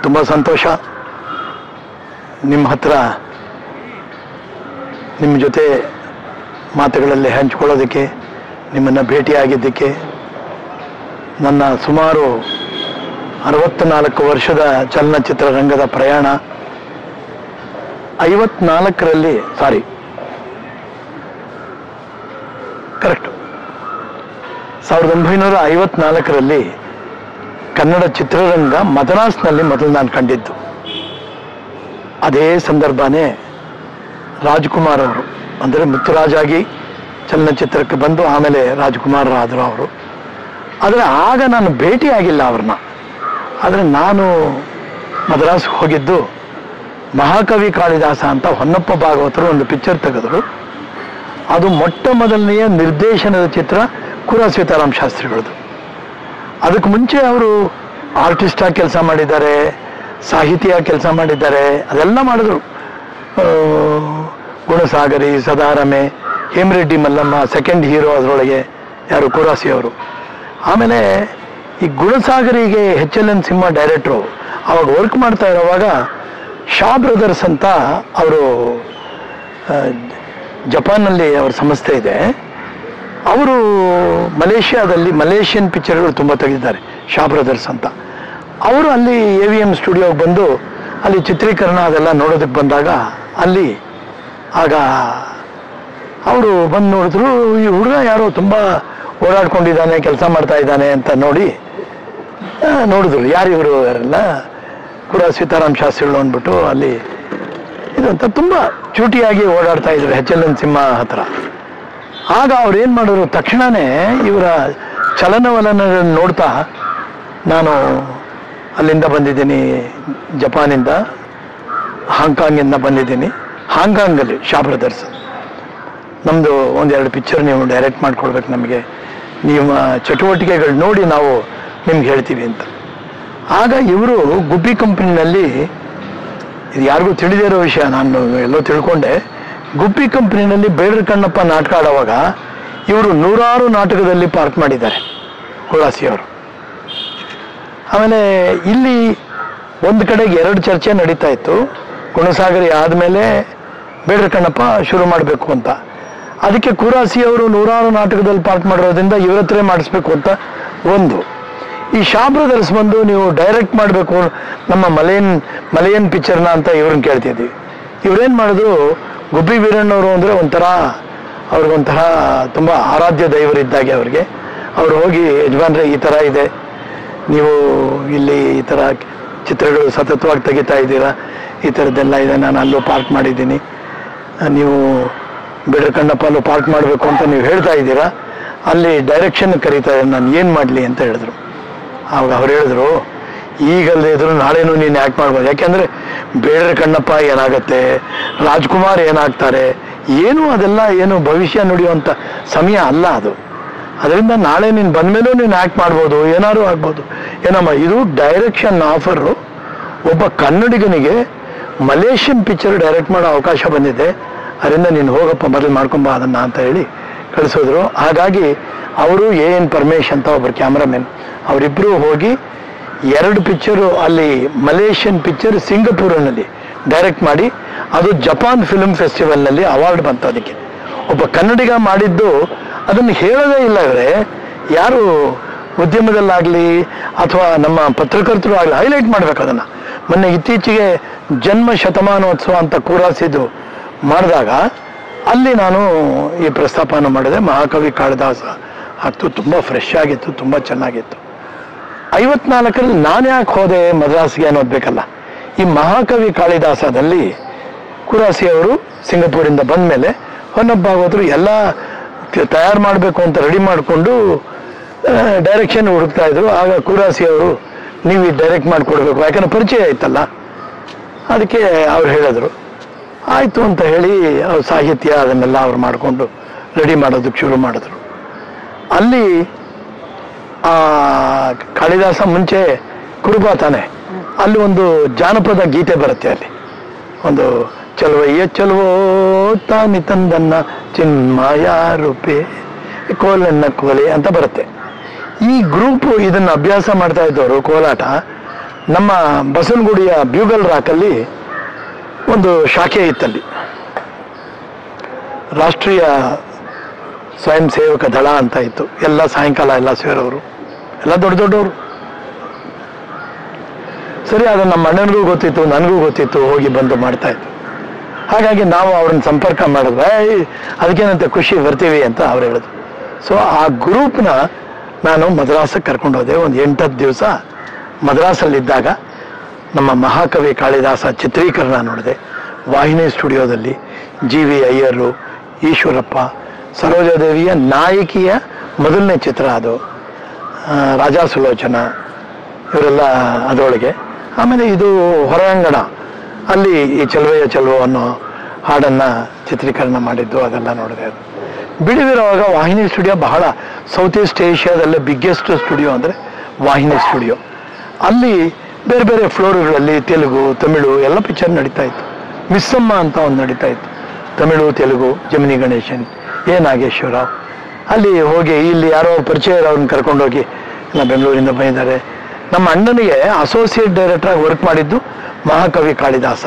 ತುಂಬ ಸಂತೋಷ ನಿಮ್ಮ ಹತ್ರ ನಿಮ್ಮ ಜೊತೆ ಮಾತುಗಳಲ್ಲಿ ಹಂಚಿಕೊಳ್ಳೋದಕ್ಕೆ ನಿಮ್ಮನ್ನು ಭೇಟಿಯಾಗಿದ್ದಕ್ಕೆ ನನ್ನ ಸುಮಾರು ಅರವತ್ತ್ನಾಲ್ಕು ವರ್ಷದ ಚಲನಚಿತ್ರ ರಂಗದ ಪ್ರಯಾಣ ಐವತ್ನಾಲ್ಕರಲ್ಲಿ ಸಾರಿ ಕರೆಕ್ಟ್ ಸಾವಿರದ ಒಂಬೈನೂರ ಐವತ್ನಾಲ್ಕರಲ್ಲಿ ಕನ್ನಡ ಚಿತ್ರರಂಗ ಮದ್ರಾಸ್ನಲ್ಲಿ ಮೊದಲು ನಾನು ಕಂಡಿದ್ದು ಅದೇ ಸಂದರ್ಭನೇ ರಾಜ್ಕುಮಾರ್ ಅವರು ಅಂದರೆ ಮುತ್ತುರಾಜಾಗಿ ಚಲನಚಿತ್ರಕ್ಕೆ ಬಂದು ಆಮೇಲೆ ರಾಜ್ಕುಮಾರ್ ಆದರು ಅವರು ಆದರೆ ಆಗ ನಾನು ಭೇಟಿಯಾಗಿಲ್ಲ ಅವ್ರನ್ನ ಆದರೆ ನಾನು ಮದ್ರಾಸ್ಗೆ ಹೋಗಿದ್ದು ಮಹಾಕವಿ ಕಾಳಿದಾಸ ಅಂತ ಹೊನ್ನಪ್ಪ ಭಾಗವತರು ಒಂದು ಪಿಕ್ಚರ್ ತೆಗೆದರು ಅದು ಮೊಟ್ಟ ಮೊದಲನೆಯ ನಿರ್ದೇಶನದ ಚಿತ್ರ ಕುರ ಸೀತಾರಾಮ್ ಶಾಸ್ತ್ರಿಗಳದು ಅದಕ್ಕೆ ಮುಂಚೆ ಅವರು ಆರ್ಟಿಸ್ಟಾಗಿ ಕೆಲಸ ಮಾಡಿದ್ದಾರೆ ಸಾಹಿತಿಯ ಕೆಲಸ ಮಾಡಿದ್ದಾರೆ ಅದೆಲ್ಲ ಮಾಡಿದ್ರು ಆ, ಗುಣಸಾಗರಿ ಸದಾರಮೆ ಹೇಮರೆಡ್ಡಿ ಮಲ್ಲಮ್ಮ ಸೆಕೆಂಡ್ ಹೀರೋ ಅದರೊಳಗೆ ಯಾರು ಕುರಾಸಿ ಅವರು ಆಮೇಲೆ ಈ ಗುಣಸಾಗರಿಗೆ ಎಚ್ ಎಲ್ ಎನ್ ಸಿಂಹ ಡೈರೆಕ್ಟ್ರು ಅವಾಗ ವರ್ಕ್ ಮಾಡ್ತಾ ಇರೋವಾಗ ಶಾ ಬ್ರದರ್ಸ್ ಅಂತ ಅವರು ಜಪಾನ್ನಲ್ಲಿ ಅವ್ರ ಸಂಸ್ಥೆ ಇದೆ ಅವರು ಮಲೇಷ್ಯಾದಲ್ಲಿ ಮಲೇಷಿಯನ್ ಪಿಕ್ಚರ್ಗಳು ತುಂಬ ತೆಗೆದಿದ್ದಾರೆ ಶಾ ಬ್ರದರ್ಸ್ ಅಂತ ಅವರು ಅಲ್ಲಿ ಎ ವಿ ಎಮ್ ಸ್ಟುಡಿಯೋಗೆ ಬಂದು ಅಲ್ಲಿ ಚಿತ್ರೀಕರಣ ಅದೆಲ್ಲ ನೋಡೋದಕ್ಕೆ ಬಂದಾಗ ಅಲ್ಲಿ ಆಗ ಅವರು ಬಂದು ನೋಡಿದ್ರು ಈ ಹುಡುಗ ಯಾರೋ ತುಂಬ ಓಡಾಡ್ಕೊಂಡಿದ್ದಾನೆ ಕೆಲಸ ಮಾಡ್ತಾ ಇದ್ದಾನೆ ಅಂತ ನೋಡಿ ಆ, ನೋಡಿದ್ರು ಯಾರು ಇವರು ಯಾರೆಲ್ಲ ಕೂಡ ಸೀತಾರಾಮ್ ಶಾಸ್ತ್ರಿಗಳು ಅಂದ್ಬಿಟ್ಟು ಅಲ್ಲಿ ಇದು ಅಂತ ತುಂಬ ಚೂಟಿಯಾಗಿ ಓಡಾಡ್ತಾ ಇದ್ರು ಎಚ್ ಎಲ್ ಎನ್ ಸಿಂಹ ಹತ್ರ ಆಗ ಅವ್ರು ಏನು ಮಾಡಿದ್ರು ತಕ್ಷಣವೇ ಇವರ ಚಲನವಲನಗಳನ್ನು ನೋಡ್ತಾ ನಾನು ಅಲ್ಲಿಂದ ಬಂದಿದ್ದೀನಿ ಜಪಾನಿಂದ ಹಾಂಗ್ಕಾಂಗಿಂದ ಬಂದಿದ್ದೀನಿ ಹಾಂಗ್ಕಾಂಗಲ್ಲಿ ಶಾ ಬ್ರದರ್ಸ್ ನಮ್ಮದು ಒಂದೆರಡು ಪಿಕ್ಚರ್ ನೀವು ಡೈರೆಕ್ಟ್ ಮಾಡಿಕೊಡ್ಬೇಕು ನಮಗೆ ನಿಮ್ಮ ಚಟುವಟಿಕೆಗಳು ನೋಡಿ ನಾವು ನಿಮ್ಗೆ ಹೇಳ್ತೀವಿ ಅಂತ ಆಗ ಇವರು ಗುಬ್ಬಿ ಕಂಪ್ನಿನಲ್ಲಿ ಇದು ಯಾರಿಗೂ ತಿಳಿದೇ ಇರೋ ವಿಷಯ ನಾನು ಎಲ್ಲೋ ತಿಳ್ಕೊಂಡೆ ಗುಬ್ಬಿ ಕಂಪ್ನಿನಲ್ಲಿ ಬೇಡ್ರ ಕಣ್ಣಪ್ಪ ನಾಟಕ ಆಡುವಾಗ ಇವರು ನೂರಾರು ನಾಟಕದಲ್ಲಿ ಪಾರ್ಟ್ ಮಾಡಿದ್ದಾರೆ ಹುಳಾಸಿಯವರು ಆಮೇಲೆ ಇಲ್ಲಿ ಒಂದು ಕಡೆಗೆ ಎರಡು ಚರ್ಚೆ ನಡೀತಾ ಇತ್ತು ಗುಣಸಾಗರಿ ಆದಮೇಲೆ ಬೇಡ್ರ ಕಣ್ಣಪ್ಪ ಶುರು ಮಾಡಬೇಕು ಅಂತ ಅದಕ್ಕೆ ಕುರಾಸಿ ಅವರು ನೂರಾರು ನಾಟಕದಲ್ಲಿ ಪಾರ್ಟ್ ಮಾಡಿರೋದ್ರಿಂದ ಇವ್ರ ಹತ್ರೇ ಮಾಡಿಸ್ಬೇಕು ಅಂತ ಒಂದು ಈ ಶಾ ಬ್ರದರ್ಸ್ ಬಂದು ನೀವು ಡೈರೆಕ್ಟ್ ಮಾಡಬೇಕು ನಮ್ಮ ಮಲಯನ್ ಮಲಯನ್ ಪಿಕ್ಚರ್ನ ಅಂತ ಇವ್ರನ್ನ ಕೇಳ್ತಿದ್ವಿ ಇವ್ರೇನು ಮಾಡಿದ್ರು ಗುಬ್ಬಿ ವೀರಣ್ಣವರು ಅಂದರೆ ಒಂಥರ ಅವ್ರಿಗೊಂಥರ ತುಂಬ ಆರಾಧ್ಯ ದೈವರಿದ್ದಾಗೆ ಅವ್ರಿಗೆ ಅವ್ರು ಹೋಗಿ ಯಜಮಾನ್ರೆ ಈ ಥರ ಇದೆ ನೀವು ಇಲ್ಲಿ ಈ ಥರ ಚಿತ್ರಗಳು ಸತತವಾಗಿ ತೆಗಿತಾ ಇದ್ದೀರಾ ಈ ಥರದ್ದೆಲ್ಲ ಇದೆ ನಾನು ಅಲ್ಲೂ ಪಾರ್ಕ್ ಮಾಡಿದ್ದೀನಿ ಆ, ನೀವು ಬೇಡ ಕಣ್ಣಪ್ಪ ಅಲ್ಲೂ ಪಾರ್ಕ್ ಮಾಡಬೇಕು ಅಂತ ನೀವು ಹೇಳ್ತಾ ಇದ್ದೀರಾ ಅಲ್ಲಿ ಡೈರೆಕ್ಷನ್ ಕರೀತಾ ಇದ್ದಾರೆ ನಾನು ಏನು ಮಾಡಲಿ ಅಂತ ಹೇಳಿದ್ರು ಆವಾಗ ಅವ್ರು ಹೇಳಿದ್ರು ಈಗಲ್ಲದೆ ಇದ್ರು ನಾಳೆನೂ ನೀನು ಯಾಕೆ ಮಾಡ್ಬೋದು ಯಾಕೆಂದ್ರೆ ಬೇಡ್ರ ಕಣ್ಣಪ್ಪ ಏನಾಗತ್ತೆ ರಾಜ್ಕುಮಾರ್ ಏನಾಗ್ತಾರೆ ಏನು ಅದೆಲ್ಲ ಏನು ಭವಿಷ್ಯ ನುಡಿಯುವಂಥ ಸಮಯ ಅಲ್ಲ ಅದು ಅದರಿಂದ ನಾಳೆ ನೀನು ಬಂದ್ಮೇಲೂ ನೀನು ಆ್ಯಕ್ಟ್ ಮಾಡ್ಬೋದು ಏನಾದ್ರು ಆಗ್ಬೋದು ಏನಮ್ಮ ಇದು ಡೈರೆಕ್ಷನ್ ಆಫರು ಒಬ್ಬ ಕನ್ನಡಿಗನಿಗೆ ಮಲೇಷಿಯನ್ ಪಿಕ್ಚರ್ ಡೈರೆಕ್ಟ್ ಮಾಡೋ ಅವಕಾಶ ಬಂದಿದೆ ಅದರಿಂದ ನೀನು ಹೋಗಪ್ಪ ಮೊದಲು ಮಾಡ್ಕೊಂಬ ಅದನ್ನ ಅಂತ ಹೇಳಿ ಕಳಿಸೋದ್ರು ಹಾಗಾಗಿ ಅವರು ಎ ಎನ್ ಪರಮೇಶ್ ಅಂತ ಒಬ್ಬರು ಕ್ಯಾಮ್ರಾಮನ್ ಅವರಿಬ್ಬರು ಹೋಗಿ ಎರಡು ಪಿಕ್ಚರು ಅಲ್ಲಿ ಮಲೇಷಿಯನ್ ಪಿಕ್ಚರ್ ಸಿಂಗಪೂರಿನಲ್ಲಿ ಡೈರೆಕ್ಟ್ ಮಾಡಿ ಅದು ಜಪಾನ್ ಫಿಲ್ಮ್ ಫೆಸ್ಟಿವಲ್ನಲ್ಲಿ ಅವಾರ್ಡ್ ಬಂತು ಅದಕ್ಕೆ ಒಬ್ಬ ಕನ್ನಡಿಗ ಮಾಡಿದ್ದು ಅದನ್ನು ಹೇಳೋದೇ ಇಲ್ಲ ಇವರೇ ಯಾರು ಉದ್ಯಮದಲ್ಲಾಗಲಿ ಅಥವಾ ನಮ್ಮ ಪತ್ರಕರ್ತರು ಆಗಲಿ ಹೈಲೈಟ್ ಮಾಡ್ಬೇಕು ಅದನ್ನು ಮೊನ್ನೆ ಇತ್ತೀಚೆಗೆ ಜನ್ಮ ಶತಮಾನೋತ್ಸವ ಅಂತ ಕೂರಾಸಿದ್ದು ಮಾಡಿದಾಗ ಅಲ್ಲಿ ನಾನು ಈ ಪ್ರಸ್ತಾಪನ ಮಾಡಿದೆ ಮಹಾಕವಿ ಕಾಳಿದಾಸ ಅದು ತುಂಬ ಫ್ರೆಶ್ ಆಗಿತ್ತು ತುಂಬ ಚೆನ್ನಾಗಿತ್ತು ಐವತ್ನಾಲ್ಕರಲ್ಲಿ ನಾನು ಯಾಕೆ ಹೋದೆ ಮದ್ರಾಸ್ಗೆ ಅನ್ನೋದು ಬೇಕಲ್ಲ ಈ ಮಹಾಕವಿ ಕಾಳಿದಾಸದಲ್ಲಿ ಕುರಾಸಿ ಅವರು ಸಿಂಗಪೂರಿಂದ ಬಂದ ಮೇಲೆ ಹೊನ್ನಪ್ಪ ಭಾಗವತರು ಎಲ್ಲ ತಯಾರು ಮಾಡಬೇಕು ಅಂತ ರೆಡಿ ಮಾಡಿಕೊಂಡು ಡೈರೆಕ್ಷನ್ ಹುಡುಕ್ತಾ ಇದ್ರು ಆಗ ಕುರಾಸಿ ಅವರು ನೀವು ಡೈರೆಕ್ಟ್ ಮಾಡಿಕೊಡ್ಬೇಕು ಯಾಕಂದ್ರೆ ಪರಿಚಯ ಆಯ್ತಲ್ಲ ಅದಕ್ಕೆ ಅವ್ರು ಹೇಳಿದ್ರು ಆಯಿತು ಅಂತ ಹೇಳಿ ಅವ್ರ ಸಾಹಿತ್ಯ ಅದನ್ನೆಲ್ಲ ಅವ್ರು ಮಾಡಿಕೊಂಡು ರೆಡಿ ಮಾಡೋದಕ್ಕೆ ಶುರು ಮಾಡಿದ್ರು ಅಲ್ಲಿ ಆ ಕಾಳಿದಾಸ ಮುಂಚೆ ಕುರುಬ ತಾನೆ ಅಲ್ಲಿ ಒಂದು ಜಾನಪದ ಗೀತೆ ಬರುತ್ತೆ ಅಲ್ಲಿ ಒಂದು ಚಲುವಯ್ಯ ಚಲುವೋ ತಾನಿ ತಂದನ್ನ ಚಿನ್ಮಯ ರೂಪೆ ಕೋಲನ್ನ ಕೋಲೆ ಅಂತ ಬರುತ್ತೆ ಈ ಗ್ರೂಪ್ ಇದನ್ನ ಅಭ್ಯಾಸ ಮಾಡ್ತಾ ಇದ್ದವರು ಕೋಲಾಟ ನಮ್ಮ ಬಸವನಗುಡಿಯ ಬ್ಯೂಗಲ್ ರಾಕಲ್ಲಿ ಒಂದು ಶಾಖೆ ಇತ್ತಲ್ಲಿ ರಾಷ್ಟ್ರೀಯ ಸ್ವಯಂ ಸೇವಕ ದಳ ಅಂತ ಇತ್ತು ಎಲ್ಲ ಸಾಯಂಕಾಲ ಎಲ್ಲ ಸೇರೋರು ಎಲ್ಲ ದೊಡ್ಡ ದೊಡ್ಡವರು ಸರಿ ಅದು ನಮ್ಮ ಅಣ್ಣನಿಗೂ ಗೊತ್ತಿತ್ತು ನನಗೂ ಗೊತ್ತಿತ್ತು ಹೋಗಿ ಬಂದು ಮಾಡ್ತಾ ಇತ್ತು ಹಾಗಾಗಿ ನಾವು ಅವ್ರನ್ನ ಸಂಪರ್ಕ ಮಾಡಿದ್ವಿ "ಏಯ್, ಅದಕ್ಕೇನಂತೆ ಖುಷಿ ಬರ್ತೀವಿ ಅಂತ ಅವ್ರು ಹೇಳಿದ್ರು ಸೊ ಆ ಗ್ರೂಪ್ನ ನಾನು ಮದ್ರಾಸಕ್ಕೆ ಕರ್ಕೊಂಡು ಹೋದೆ ಒಂದು ಎಂಟತ್ತು ದಿವಸ ಮದ್ರಾಸಲ್ಲಿದ್ದಾಗ ನಮ್ಮ ಮಹಾಕವಿ ಕಾಳಿದಾಸ ಚಿತ್ರೀಕರಣ ನೋಡಿದೆ ವಾಹಿನಿ ಸ್ಟುಡಿಯೋದಲ್ಲಿ ಜಿ ವಿ ಅಯ್ಯರು ಈಶ್ವರಪ್ಪ ಸರೋಜಾದೇವಿಯ ನಾಯಕಿಯ ಮೊದಲನೇ ಚಿತ್ರ ಅದು ಆ, ರಾಜಾ ಸುಲೋಚನ ಇವರೆಲ್ಲ ಅದರೊಳಗೆ ಆಮೇಲೆ ಇದು ಹೊರಾಂಗಣ ಅಲ್ಲಿ ಈ ಚೆಲುವೆಯ ಚೆಲುವ ಅನ್ನೋ ಹಾಡನ್ನು ಚಿತ್ರೀಕರಣ ಮಾಡಿದ್ದು ಅದೆಲ್ಲ ನೋಡಿದೆ ಅದು ಬಿಡುವಿರುವಾಗ ವಾಹಿನಿ ಸ್ಟುಡಿಯೋ ಬಹಳ ಸೌತ್ ಈಸ್ಟ್ ಏಷ್ಯಾದಲ್ಲೇ ಬಿಗ್ಗೆಸ್ಟ್ ಸ್ಟುಡಿಯೋ ಅಂದರೆ ವಾಹಿನಿ ಸ್ಟುಡಿಯೋ ಅಲ್ಲಿ ಬೇರೆ ಬೇರೆ ಫ್ಲೋರ್ಗಳಲ್ಲಿ ತೆಲುಗು ತಮಿಳು ಎಲ್ಲ ಪಿಕ್ಚರ್ ನಡೀತಾ ಇತ್ತು ಮಿಸ್ಸಮ್ಮ ಅಂತ ಒಂದು ನಡೀತಾ ಇತ್ತು ತಮಿಳು ತೆಲುಗು ಜಮಿನಿ ಗಣೇಶನ್ ಎ ನಾಗೇಶ್ವರರಾವ್ ಅಲ್ಲಿ ಹೋಗಿ ಇಲ್ಲಿ ಯಾರೋ ಪರಿಚಯ ಇರೋರನ್ನ ಕರ್ಕೊಂಡೋಗಿ ಎಲ್ಲ ಬೆಂಗಳೂರಿಂದ ಬಂದಿದ್ದಾರೆ ನಮ್ಮ ಅಣ್ಣನಿಗೆ ಅಸೋಸಿಯೇಟ್ ಡೈರೆಕ್ಟರ್ ಆಗಿ ವರ್ಕ್ ಮಾಡಿದ್ದು ಮಹಾಕವಿ ಕಾಳಿದಾಸ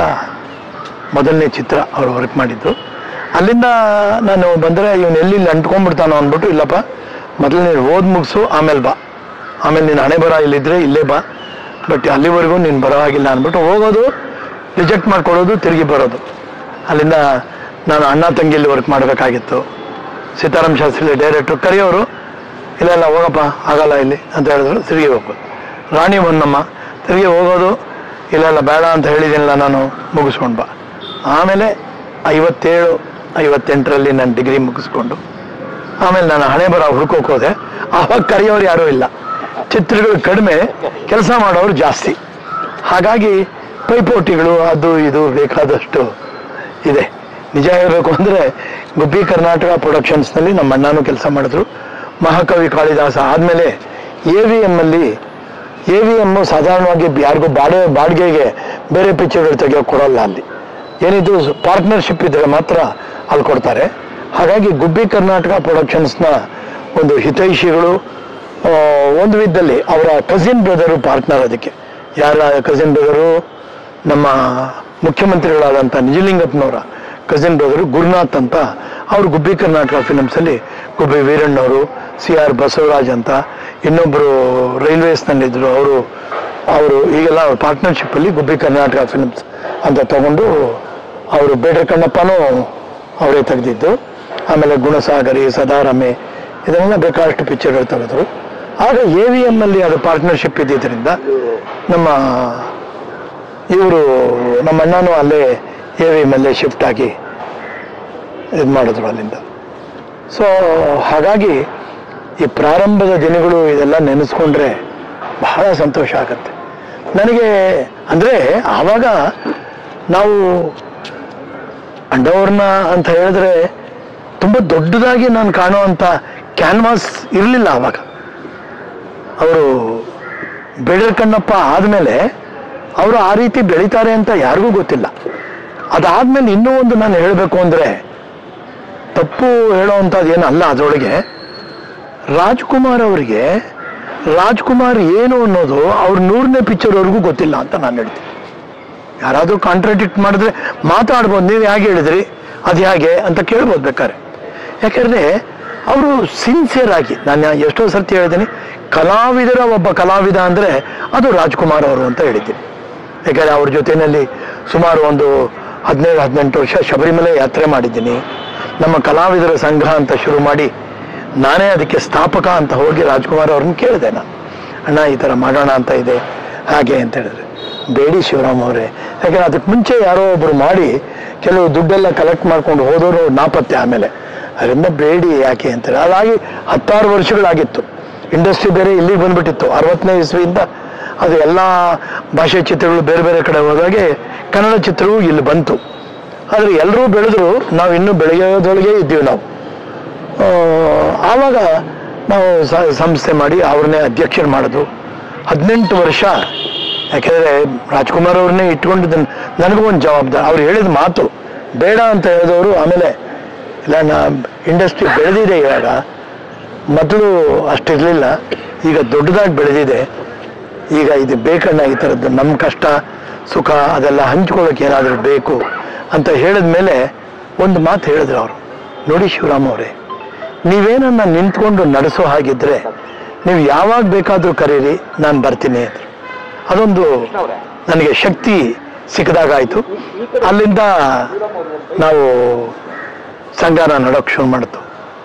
ಮೊದಲನೇ ಚಿತ್ರ ಅವರು ವರ್ಕ್ ಮಾಡಿದ್ದು ಅಲ್ಲಿಂದ ನಾನು ಬಂದರೆ ಇವನು ಎಲ್ಲಿ ಇಲ್ಲಿ ಅಂಟ್ಕೊಂಡ್ಬಿಡ್ತಾನೋ ಅಂದ್ಬಿಟ್ಟು ಇಲ್ಲಪ್ಪ ಮೊದಲು ನೀನು ಓದ್ ಮುಗಿಸು ಆಮೇಲೆ ಬಾ ಆಮೇಲೆ ನೀನು ಹಣೆ ಬರ ಇಲ್ಲಿದ್ರೆ ಇಲ್ಲೇ ಬಾ ಬಟ್ ಅಲ್ಲಿವರೆಗೂ ನೀನು ಬರೋ ಹಾಗಿಲ್ಲ ಅಂದ್ಬಿಟ್ಟು ಹೋಗೋದು ರಿಜೆಕ್ಟ್ ಮಾಡ್ಕೊಳ್ಳೋದು ತಿರುಗಿ ಬರೋದು ಅಲ್ಲಿಂದ ನಾನು ಅಣ್ಣ ತಂಗಿಯಲ್ಲಿ ವರ್ಕ್ ಮಾಡಬೇಕಾಗಿತ್ತು ಸೀತಾರಾಮ್ ಶಾಸ್ತ್ರಿ ಡೈರೆಕ್ಟ್ರು ಕರೆಯೋರು ಇಲ್ಲ ಇಲ್ಲ ಹೋಗಪ್ಪ ಆಗಲ್ಲ ಇಲ್ಲಿ ಅಂತ ಹೇಳಿದ್ರು ತಿರುಗಿ ಹೋಗೋದು ರಾಣಿ ಹೊನ್ನಮ್ಮ ತಿರುಗಿ ಹೋಗೋದು ಇಲ್ಲ ಇಲ್ಲ ಬೇಡ ಅಂತ ಹೇಳಿದ್ದೀನಿಲ್ಲ ನಾನು ಮುಗಿಸ್ಕೊಂಡು ಬಾ ಆಮೇಲೆ ಐವತ್ತೇಳು ಐವತ್ತೆಂಟರಲ್ಲಿ ನಾನು ಡಿಗ್ರಿ ಮುಗಿಸ್ಕೊಂಡು ಆಮೇಲೆ ನಾನು ಹಣೆ ಬರ ಹುಡ್ಕೋಕ್ ಹೋದೆ ಆವಾಗ ಕರೆಯೋರು ಯಾರೂ ಇಲ್ಲ ಚಿತ್ರಗಳು ಕಡಿಮೆ ಕೆಲಸ ಮಾಡೋರು ಜಾಸ್ತಿ ಹಾಗಾಗಿ ಪೈಪೋಟಿಗಳು ಅದು ಇದು ಬೇಕಾದಷ್ಟು ಇದೆ ನಿಜ ಹೇಳಬೇಕು ಅಂದರೆ ಗುಬ್ಬಿ ಕರ್ನಾಟಕ ಪ್ರೊಡಕ್ಷನ್ಸ್ನಲ್ಲಿ ನಮ್ಮ ಅಣ್ಣನೂ ಕೆಲಸ ಮಾಡಿದ್ರು ಮಹಾಕವಿ ಕಾಳಿದಾಸ ಆದಮೇಲೆ ಎ ವಿ ಎಮ್ಮಲ್ಲಿ ಎ ವಿ ಎಮ್ಮು ಸಾಧಾರಣವಾಗಿ ಯಾರಿಗೂ ಬಾಡೆ ಬಾಡಿಗೆಗೆ ಬೇರೆ ಪಿಕ್ಚರ್ಗಳು ತೆಗಿಯೋಕೆ ಕೊಡೋಲ್ಲ ಅಲ್ಲಿ ಏನಿದು ಪಾರ್ಟ್ನರ್ಶಿಪ್ ಇದ್ರೆ ಮಾತ್ರ ಅಲ್ಲಿ ಕೊಡ್ತಾರೆ ಹಾಗಾಗಿ ಗುಬ್ಬಿ ಕರ್ನಾಟಕ ಪ್ರೊಡಕ್ಷನ್ಸ್ನ ಒಂದು ಹಿತೈಷಿಗಳು ಆ, ಒಂದು ವಿಧದಲ್ಲಿ ಅವರ ಕಸಿನ್ ಬ್ರದರು ಪಾರ್ಟ್ನರ್ ಅದಕ್ಕೆ ಯಾರ ಕಸಿನ್ ಬ್ರದರು ನಮ್ಮ ಮುಖ್ಯಮಂತ್ರಿಗಳಾದಂಥ ನಿಜಲಿಂಗಪ್ಪನವರ ಕಸಿನ್ ಬ್ರದರು ಗುರುನಾಥ್ ಅಂತ ಅವರು ಗುಬ್ಬಿ ಕರ್ನಾಟಕ ಫಿಲಮ್ಸಲ್ಲಿ ಗುಬ್ಬಿ ವೀರಣ್ಣವರು ಸಿ ಆರ್ ಬಸವರಾಜ್ ಅಂತ ಇನ್ನೊಬ್ಬರು ರೈಲ್ವೇಸ್ನಲ್ಲಿದ್ದರು ಅವರು ಅವರು ಈಗೆಲ್ಲ ಪಾರ್ಟ್ನರ್ಶಿಪ್ಪಲ್ಲಿ ಗುಬ್ಬಿ ಕರ್ನಾಟಕ ಫಿಲ್ಮ್ಸ್ ಅಂತ ತಗೊಂಡು ಅವರು ಬೇಡ್ರ ಕಣ್ಣಪ್ಪನೂ ಅವರೇ ತೆಗೆದಿದ್ದು ಆಮೇಲೆ ಗುಣಸಾಗರಿ ಸದಾರಮೆ ಇದನ್ನೆಲ್ಲ ಬೇಕಾದಷ್ಟು ಪಿಕ್ಚರ್ಗಳು ತೆಗೆದ್ರು ಆಗ ಎ ವಿ ಎಮ್ಮಲ್ಲಿ ಅದು ಪಾರ್ಟ್ನರ್ಶಿಪ್ ಇದ್ದಿದ್ದರಿಂದ ನಮ್ಮ ಇವರು ನಮ್ಮ ಅಣ್ಣನೂ ಅಲ್ಲೇ ಎ ವಿ ಎಮ್ಮಲ್ಲೇ ಶಿಫ್ಟ್ ಆಗಿ ಇದು ಮಾಡಿದ್ರು ಅಲ್ಲಿಂದ ಸೊ ಹಾಗಾಗಿ ಈ ಪ್ರಾರಂಭದ ದಿನಗಳು ಇದೆಲ್ಲ ನೆನೆಸ್ಕೊಂಡ್ರೆ ಬಹಳ ಸಂತೋಷ ಆಗುತ್ತೆ ನನಗೆ ಅಂದರೆ ಆವಾಗ ನಾವು ಅಣ್ಣವ್ರನ್ನ ಅಂತ ಹೇಳಿದ್ರೆ ತುಂಬ ದೊಡ್ಡದಾಗಿ ನಾನು ಕಾಣುವಂಥ ಕ್ಯಾನ್ವಾಸ್ ಇರಲಿಲ್ಲ ಆವಾಗ ಅವರು ಬೆಳರ್ ಕಣ್ಣಪ್ಪ ಆದಮೇಲೆ ಅವರು ಆ ರೀತಿ ಬೆಳೀತಾರೆ ಅಂತ ಯಾರಿಗೂ ಗೊತ್ತಿಲ್ಲ ಅದಾದ್ಮೇಲೆ ಇನ್ನೂ ಒಂದು ನಾನು ಹೇಳಬೇಕು ಅಂದರೆ ತಪ್ಪು ಹೇಳೋವಂಥದ್ದು ಏನು ಅಲ್ಲ ಅದರೊಳಗೆ ರಾಜ್ಕುಮಾರ್ ಅವರಿಗೆ ರಾಜ್ಕುಮಾರ್ ಏನು ಅನ್ನೋದು ಅವ್ರ ನೂರನೇ ಪಿಕ್ಚರ್ವರೆಗೂ ಗೊತ್ತಿಲ್ಲ ಅಂತ ನಾನು ಹೇಳ್ತೀನಿ ಯಾರಾದರೂ ಕಾಂಟ್ರಾಡಿಕ್ಟ್ ಮಾಡಿದ್ರೆ ಮಾತಾಡ್ಬೋದು ನೀವು ಹೇಗೆ ಹೇಳಿದ್ರಿ ಅದು ಹೇಗೆ ಅಂತ ಕೇಳ್ಬೋದು ಬೇಕಾದ್ರೆ ಯಾಕೆಂದರೆ ಅವರು ಸಿನ್ಸಿಯರ್ ಆಗಿ ನಾನು ಎಷ್ಟೋ ಸರ್ತಿ ಹೇಳಿದ್ದೀನಿ ಕಲಾವಿದರ ಒಬ್ಬ ಕಲಾವಿದ ಅಂದರೆ ಅದು ರಾಜ್ಕುಮಾರ್ ಅವರು ಅಂತ ಹೇಳಿದ್ದೀನಿ ಯಾಕಂದರೆ ಅವ್ರ ಜೊತೆಯಲ್ಲಿ ಸುಮಾರು ಒಂದು ಹದಿನೇಳು ಹದಿನೆಂಟು ವರ್ಷ ಶಬರಿಮಲೆ ಯಾತ್ರೆ ಮಾಡಿದ್ದೀನಿ ನಮ್ಮ ಕಲಾವಿದರ ಸಂಘ ಅಂತ ಶುರು ಮಾಡಿ ನಾನೇ ಅದಕ್ಕೆ ಸ್ಥಾಪಕ ಅಂತ ಹೋಗಿ ರಾಜ್ಕುಮಾರ್ ಅವ್ರನ್ನ ಕೇಳಿದೆ ನಾನು ಅಣ್ಣ ಈ ಥರ ಮಾಡೋಣ ಅಂತ ಇದೆ ಹಾಗೆ ಅಂತ ಹೇಳಿದ್ರೆ ಬೇಡಿ ಶಿವರಾಮ್ ಅವರೇ ಯಾಕಂದ್ರೆ ಅದಕ್ಕೆ ಮುಂಚೆ ಯಾರೋ ಒಬ್ರು ಮಾಡಿ ಕೆಲವು ದುಡ್ಡೆಲ್ಲ ಕಲೆಕ್ಟ್ ಮಾಡ್ಕೊಂಡು ಹೋದವರು ನಾಪತ್ತೆ ಆಮೇಲೆ ಅದರಿಂದ ಬೇಡಿ ಯಾಕೆ ಅಂತೇಳಿ ಅದಾಗಿ ಹತ್ತಾರು ವರ್ಷಗಳಾಗಿತ್ತು ಇಂಡಸ್ಟ್ರಿ ಬೇರೆ ಇಲ್ಲಿಗೆ ಬಂದ್ಬಿಟ್ಟಿತ್ತು ಅರವತ್ತನೇ ಇಸ್ವಿಯಿಂದ ಅದು ಎಲ್ಲ ಭಾಷೆ ಚಿತ್ರಗಳು ಬೇರೆ ಬೇರೆ ಕಡೆ ಹೋದಾಗೆ ಕನ್ನಡ ಚಿತ್ರವು ಇಲ್ಲಿ ಬಂತು ಆದರೆ ಎಲ್ಲರೂ ಬೆಳೆದ್ರು ನಾವು ಇನ್ನೂ ಬೆಳೆಯೋದ್ರೊಳಗೆ ಇದ್ದೀವಿ ನಾವು ಆ, ಆವಾಗ ನಾವು ಸ- ಸಂಸ್ಥೆ ಮಾಡಿ ಅವ್ರನ್ನೇ ಅಧ್ಯಕ್ಷರು ಮಾಡೋದು ಹದಿನೆಂಟು ವರ್ಷ ಯಾಕೆಂದರೆ ರಾಜ್ಕುಮಾರ್ ಅವ್ರನ್ನೇ ಇಟ್ಕೊಂಡಿದ್ದ ನನಗೂ ಒಂದು ಜವಾಬ್ದಾರಿ ಅವ್ರು ಹೇಳಿದ ಮಾತು ಬೇಡ ಅಂತ ಹೇಳಿದವರು ಆಮೇಲೆ ಇಲ್ಲ ನಾ ಇಂಡಸ್ಟ್ರಿ ಬೆಳೆದಿದೆ ಇವಾಗ ಮೊದಲು ಅಷ್ಟಿರಲಿಲ್ಲ ಈಗ ದೊಡ್ಡದಾಗಿ ಬೆಳೆದಿದೆ ಈಗ ಇದು ಬೇಕಣ್ಣ ಈ ಥರದ್ದು ನಮ್ಮ ಕಷ್ಟ ಸುಖ ಅದೆಲ್ಲ ಹಂಚ್ಕೊಳ್ಳೋಕೆ ಏನಾದರೂ ಬೇಕು ಅಂತ ಹೇಳಿದ ಮೇಲೆ ಒಂದು ಮಾತು ಹೇಳಿದ್ರು ಅವರು ನೋಡಿ ಶಿವರಾಮ್ ಅವರೇ ನೀವೇನನ್ನ ನಿಂತ್ಕೊಂಡು ನಡೆಸೋ ಹಾಗಿದ್ರೆ ನೀವು ಯಾವಾಗ ಬೇಕಾದರೂ ಕರೀರಿ ನಾನು ಬರ್ತೀನಿ ಅಂದ್ರು ಅದೊಂದು ನನಗೆ ಶಕ್ತಿ ಸಿಕ್ಕದಾಗಾಯಿತು ಅಲ್ಲಿಂದ ನಾವು ಸಂಘನ ನಡೋಕ್ಕೆ ಶುರು ಮಾಡಿತು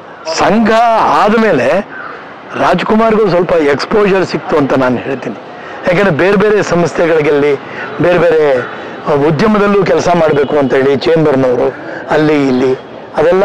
ಸಂಘ ಆದಮೇಲೆ ರಾಜ್ಕುಮಾರ್ಗೂ ಸ್ವಲ್ಪ ಎಕ್ಸ್ಪೋಜರ್ ಸಿಕ್ತು ಅಂತ ನಾನು ಹೇಳ್ತೀನಿ ಯಾಕೆಂದರೆ ಬೇರೆ ಬೇರೆ ಸಂಸ್ಥೆಗಳಿಗೆಲ್ಲಿ ಬೇರೆ ಬೇರೆ ಆ, ಉದ್ಯಮದಲ್ಲೂ ಕೆಲಸ ಮಾಡಬೇಕು ಅಂತೇಳಿ ಚೇಂಬರ್ನವರು ಅಲ್ಲಿ ಇಲ್ಲಿ ಅದೆಲ್ಲ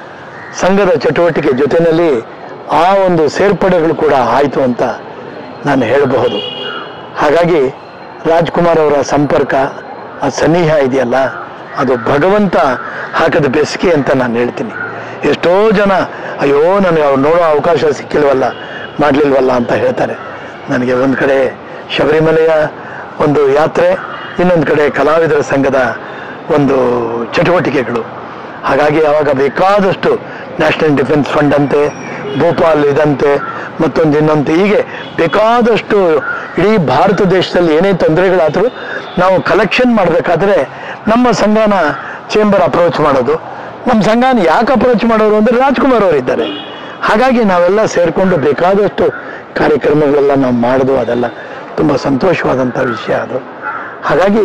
ಸಂಘದ ಚಟುವಟಿಕೆ ಜೊತೆಯಲ್ಲಿ ಆ ಒಂದು ಸೇರ್ಪಡೆಗಳು ಕೂಡ ಆಯಿತು ಅಂತ ನಾನು ಹೇಳಬಹುದು ಹಾಗಾಗಿ ರಾಜ್ಕುಮಾರ್ ಅವರ ಸಂಪರ್ಕ ಆ ಸನ್ನಿಹ ಇದೆಯಲ್ಲ ಅದು ಭಗವಂತ ಹಾಕದ ಬೆಸಿಗೆ ಅಂತ ನಾನು ಹೇಳ್ತೀನಿ ಎಷ್ಟೋ ಜನ ಅಯ್ಯೋ ನನಗೆ ಅವ್ರು ನೋಡೋ ಅವಕಾಶ ಸಿಕ್ಕಿಲ್ವಲ್ಲ ಮಾಡಲಿಲ್ವಲ್ಲ ಅಂತ ಹೇಳ್ತಾರೆ ನನಗೆ ಒಂದು ಕಡೆ ಶಬರಿಮಲೆಯ ಒಂದು ಯಾತ್ರೆ ಇನ್ನೊಂದು ಕಡೆ ಕಲಾವಿದರ ಸಂಘದ ಒಂದು ಚಟುವಟಿಕೆಗಳು ಹಾಗಾಗಿ ಆವಾಗ ಬೇಕಾದಷ್ಟು ನ್ಯಾಷನಲ್ ಡಿಫೆನ್ಸ್ ಫಂಡ್ ಅಂತೆ ಭೋಪಾಲ್ ಇದಂತೆ ಮತ್ತೊಂದು ಇನ್ನೊಂದು ಹೀಗೆ ಬೇಕಾದಷ್ಟು ಇಡೀ ಭಾರತ ದೇಶದಲ್ಲಿ ಏನೇ ತೊಂದರೆಗಳಾದರೂ ನಾವು ಕಲೆಕ್ಷನ್ ಮಾಡಬೇಕಾದ್ರೆ ನಮ್ಮ ಸಂಘನ ಚೇಂಬರ್ ಅಪ್ರೋಚ್ ಮಾಡೋದು ನಮ್ಮ ಸಂಘನ ಯಾಕೆ ಅಪ್ರೋಚ್ ಮಾಡೋರು ಅಂದರೆ ರಾಜ್ಕುಮಾರ್ ಅವರು ಇದ್ದಾರೆ ಹಾಗಾಗಿ ನಾವೆಲ್ಲ ಸೇರಿಕೊಂಡು ಬೇಕಾದಷ್ಟು ಕಾರ್ಯಕ್ರಮಗಳೆಲ್ಲ ನಾವು ಮಾಡೋದು ಅದೆಲ್ಲ ತುಂಬ ಸಂತೋಷವಾದಂಥ ವಿಷಯ ಅದು ಹಾಗಾಗಿ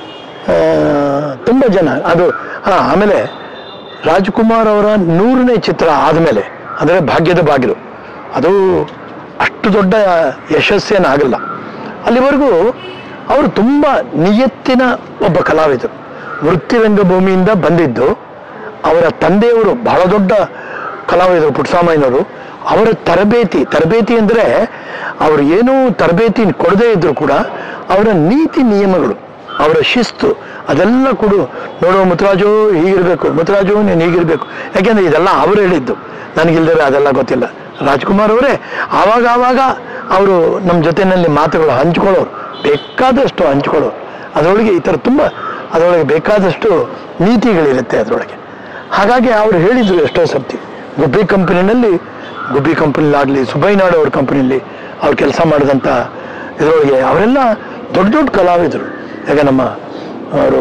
ಆ, ತುಂಬ ಜನ ಅದು ಹಾಂ ಆಮೇಲೆ ರಾಜ್ಕುಮಾರ್ ಅವರ ನೂರನೇ ಚಿತ್ರ ಆದಮೇಲೆ ಅಂದರೆ ಭಾಗ್ಯದ ಬಾಗಿಲು ಅದು ಅಷ್ಟು ದೊಡ್ಡ ಯಶಸ್ಸೇನಾಗಲ್ಲ ಅಲ್ಲಿವರೆಗೂ ಅವರು ತುಂಬ ನಿಯತ್ತಿನ ಒಬ್ಬ ಕಲಾವಿದರು ವೃತ್ತಿರಂಗ ಭೂಮಿಯಿಂದ ಬಂದಿದ್ದು ಅವರ ತಂದೆಯವರು ಬಹಳ ದೊಡ್ಡ ಕಲಾವಿದರು ಪುಟ್ಟಸಾಮಯ್ಯನವರು ಅವರ ತರಬೇತಿ ತರಬೇತಿ ಅಂದರೆ ಅವರು ಏನೂ ತರಬೇತಿ ಕೊಡದೇ ಇದ್ದರೂ ಕೂಡ ಅವರ ನೀತಿ ನಿಯಮಗಳು ಅವರ ಶಿಸ್ತು ಅದೆಲ್ಲ ಕೂಡ ನೋಡೋ ಮುತ್ತರಾಜು ಹೀಗಿರಬೇಕು ಮುತ್ತರಾಜು ನೀನು ಹೀಗಿರಬೇಕು ಯಾಕೆಂದ್ರೆ ಇದೆಲ್ಲ ಅವರು ಹೇಳಿದ್ದು ನನಗಿಲ್ದರೆ ಅದೆಲ್ಲ ಗೊತ್ತಿಲ್ಲ ರಾಜ್ಕುಮಾರ್ ಅವರೇ ಆವಾಗ ಆವಾಗ ಅವರು ನಮ್ಮ ಜೊತೆಯಲ್ಲಿ ಮಾತುಗಳು ಹಂಚ್ಕೊಳ್ಳೋರು ಬೇಕಾದಷ್ಟು ಹಂಚ್ಕೊಳ್ಳೋರು ಅದರೊಳಗೆ ಈ ಥರ ತುಂಬ ಅದರೊಳಗೆ ಬೇಕಾದಷ್ಟು ನೀತಿಗಳಿರುತ್ತೆ ಅದರೊಳಗೆ ಹಾಗಾಗಿ ಅವರು ಹೇಳಿದರು ಎಷ್ಟೋ ಸರ್ತಿ ಗುಬ್ಬಿ ಕಂಪನಿನಲ್ಲಿ ಗುಬ್ಬಿ ಕಂಪನಿಲಾಗಲಿ ಸುಬೈನಾಡು ಅವ್ರ ಕಂಪನಿಯಲ್ಲಿ ಅವ್ರು ಕೆಲಸ ಮಾಡಿದಂಥ ಇದರೊಳಗೆ ಅವರೆಲ್ಲ ದೊಡ್ಡ ದೊಡ್ಡ ಕಲಾವಿದರು ಈಗ ನಮ್ಮ ಅವರು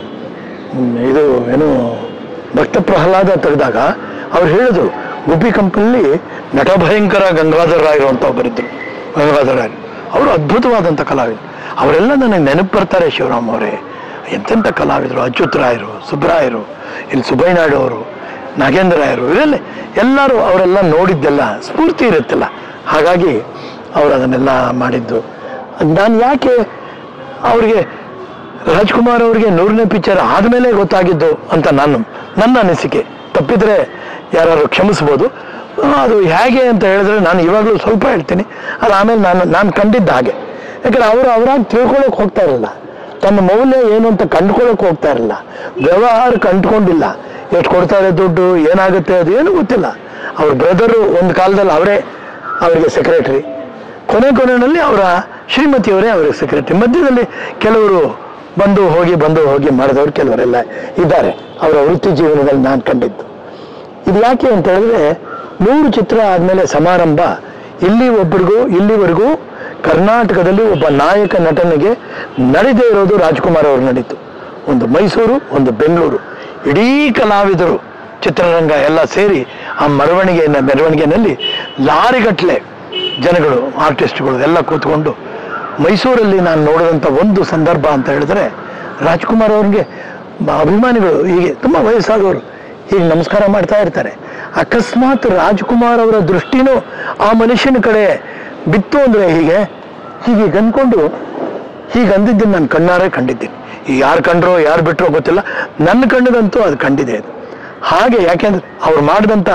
ಹ್ಮ್, ಇದು ಏನು ಭಕ್ತ ಪ್ರಹ್ಲಾದ ತೆಗೆದಾಗ ಅವ್ರು ಹೇಳಿದ್ರು ಗುಬ್ಬಿ ಕಂಪನಿಲಿ ನಟಭಯಂಕರ ಗಂಗಾಧರ ರಾಯರು ಅಂತ ಒಬ್ಬರಿದ್ದರು ಗಂಗಾಧರ ರಾಯರು ಅವರು ಅದ್ಭುತವಾದಂಥ ಕಲಾವಿದರು ಅವರೆಲ್ಲ ನನಗೆ ನೆನಪು ಬರ್ತಾರೆ ಶಿವರಾಮ್ ಅವರೇ ಎಂತೆಂಥ ಕಲಾವಿದರು ಅಚ್ಯುತ್ ರಾಯರು ಸುಬ್ರಾಯರು ಇಲ್ಲಿ ಸುಬೈನಾಡು ಅವರು ನಾಗೇಂದ್ರ ರಾಯರು ಇವರೆಲ್ಲ ಎಲ್ಲರೂ ಅವರೆಲ್ಲ ನೋಡಿದ್ದೆಲ್ಲ ಸ್ಫೂರ್ತಿ ಇರುತ್ತಲ್ಲ ಹಾಗಾಗಿ ಅವರು ಅದನ್ನೆಲ್ಲ ಮಾಡಿದ್ದು ನಾನು ಯಾಕೆ ಅವ್ರಿಗೆ ರಾಜ್ಕುಮಾರ್ ಅವರಿಗೆ ನೂರನೇ ಪಿಕ್ಚರ್ ಆದಮೇಲೆ ಗೊತ್ತಾಗಿದ್ದು ಅಂತ ನಾನು ನನ್ನ ಅನಿಸಿಕೆ ತಪ್ಪಿದ್ರೆ ಯಾರು ಕ್ಷಮಿಸ್ಬೋದು ಆ, ಅದು ಹೇಗೆ ಅಂತ ಹೇಳಿದ್ರೆ ನಾನು ಇವಾಗಲೂ ಸ್ವಲ್ಪ ಹೇಳ್ತೀನಿ ಅದು ಆಮೇಲೆ ನಾನು ನಾನು ಕಂಡಿದ್ದ ಹಾಗೆ ಯಾಕಂದ್ರೆ ಅವರು ಅವರಾಗಿ ತಿಳ್ಕೊಳಕ್ ಹೋಗ್ತಾ ಇರಲಿಲ್ಲ ತನ್ನ ಮೌಲ್ಯ ಏನು ಅಂತ ಕಂಡ್ಕೊಳಕ್ ಹೋಗ್ತಾ ಇರಲಿಲ್ಲ ವ್ಯವಹಾರ ಕಂಡುಕೊಂಡಿಲ್ಲ ಎಷ್ಟು ಕೊಡ್ತಾರೆ ದುಡ್ಡು ಏನಾಗುತ್ತೆ ಅದು ಏನೂ ಗೊತ್ತಿಲ್ಲ ಅವ್ರ ಬ್ರದರು ಒಂದು ಕಾಲದಲ್ಲಿ ಅವರೇ ಅವರಿಗೆ ಸೆಕ್ರೆಟರಿ ಕೊನೆ ಕೊನೆಯಲ್ಲಿ ಅವರ ಶ್ರೀಮತಿಯವರೇ ಅವರಿಗೆ ಸೆಕ್ರೆಟರಿ ಮಧ್ಯದಲ್ಲಿ ಕೆಲವರು ಬಂದು ಹೋಗಿ ಬಂದು ಹೋಗಿ ಮಾಡಿದವರು ಕೆಲವರೆಲ್ಲ ಇದ್ದಾರೆ ಅವರ ವೃತ್ತಿ ಜೀವನದಲ್ಲಿ ನಾನು ಕಂಡಿದ್ದು ಇದು ಯಾಕೆ ಅಂತ ಹೇಳಿದ್ರೆ ನೂರು ಚಿತ್ರ ಆದಮೇಲೆ ಸಮಾರಂಭ ಇಲ್ಲಿ ಒಬ್ಬರಿಗೂ ಇಲ್ಲಿವರೆಗೂ ಕರ್ನಾಟಕದಲ್ಲಿ ಒಬ್ಬ ನಾಯಕ ನಟನಿಗೆ ನಡೆದೇ ಇರೋದು ರಾಜ್ಕುಮಾರ್ ಅವರು ನಡೀತು ಒಂದು ಮೈಸೂರು ಒಂದು ಬೆಂಗಳೂರು ಇಡೀ ಕಲಾವಿದರು ಚಿತ್ರರಂಗ ಎಲ್ಲ ಸೇರಿ ಆ ಮೆರವಣಿಗೆಯ ಮೆರವಣಿಗೆಯಲ್ಲಿ ಲಾರಿಗಟ್ಟಲೆ ಜನಗಳು ಆರ್ಟಿಸ್ಟ್ಗಳು ಎಲ್ಲ ಕೂತ್ಕೊಂಡು ಮೈಸೂರಲ್ಲಿ ನಾನು ನೋಡಿದಂಥ ಒಂದು ಸಂದರ್ಭ ಅಂತ ಹೇಳಿದ್ರೆ ರಾಜ್ಕುಮಾರ್ ಅವ್ರಿಗೆ ಮ- ಅಭಿಮಾನಿಗಳು ಹೀಗೆ ತುಂಬ ವಯಸ್ಸಾದವರು ಹೀಗೆ ನಮಸ್ಕಾರ ಮಾಡ್ತಾ ಇರ್ತಾರೆ ಅಕಸ್ಮಾತ್ ರಾಜ್ಕುಮಾರ್ ಅವರ ದೃಷ್ಟಿನೂ ಆ ಮನುಷ್ಯನ ಕಡೆ ಬಿತ್ತು ಅಂದರೆ ಹೀಗೆ ಹೀಗೆ ಅಂದ್ಕೊಂಡು ಹೀಗೆ ಅಂದಿದ್ದನ್ನು ನಾನು ಕಣ್ಣಾರೆ ಕಂಡಿದ್ದೀನಿ ಈಗ ಯಾರು ಕಂಡ್ರೋ ಯಾರು ಬಿಟ್ಟರೋ ಗೊತ್ತಿಲ್ಲ ನನ್ನ ಕಣ್ಣಿಗಂತೂ ಅದು ಕಂಡಿದೆ ಅದು ಹಾಗೆ ಯಾಕೆಂದ್ರೆ ಅವ್ರು ಮಾಡಿದಂಥ